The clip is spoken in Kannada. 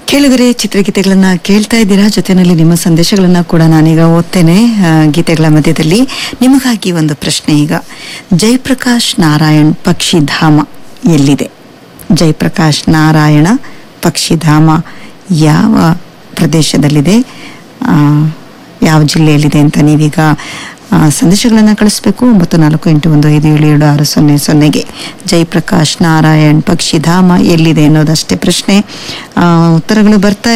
ಕೇಳುಗರೆ ಚಿತ್ರಗೀತೆಗಳನ್ನ ಕೇಳ್ತಾ ಇದ್ದೀರಾ ಜೊತೆಯಲ್ಲಿ ನಿಮ್ಮ ಸಂದೇಶಗಳನ್ನ ಕೂಡ ನಾನೀಗ ಓದ್ತೇನೆ ಆ, ಗೀತೆಗಳ ಮಧ್ಯದಲ್ಲಿ ನಿಮಗಾಗಿ ಒಂದು ಪ್ರಶ್ನೆ ಈಗ ಜಯಪ್ರಕಾಶ್ ನಾರಾಯಣ್ ಪಕ್ಷಿಧಾಮ ಎಲ್ಲಿದೆ ಜಯಪ್ರಕಾಶ್ ನಾರಾಯಣ ಪಕ್ಷಿಧಾಮ ಯಾವ ಪ್ರದೇಶದಲ್ಲಿದೆ ಆ, ಯಾವ ಜಿಲ್ಲೆಯಲ್ಲಿದೆ ಅಂತ ನೀವೀಗ ಆ, ಸಂದೇಶಗಳನ್ನು ಕಳಿಸ್ಬೇಕು ಒಂಬತ್ತು ನಾಲ್ಕು ಎಂಟು ಒಂದು ಐದು ಏಳು ಏಳು ಆರು ಸೊನ್ನೆ ಸೊನ್ನೆಗೆ ಜಯಪ್ರಕಾಶ್ ನಾರಾಯಣ್ ಪಕ್ಷಿಧಾಮ ಎಲ್ಲಿದೆ ಅನ್ನೋದಷ್ಟೇ ಪ್ರಶ್ನೆ ಆ, ಉತ್ತರಗಳು ಬರ್ತಾ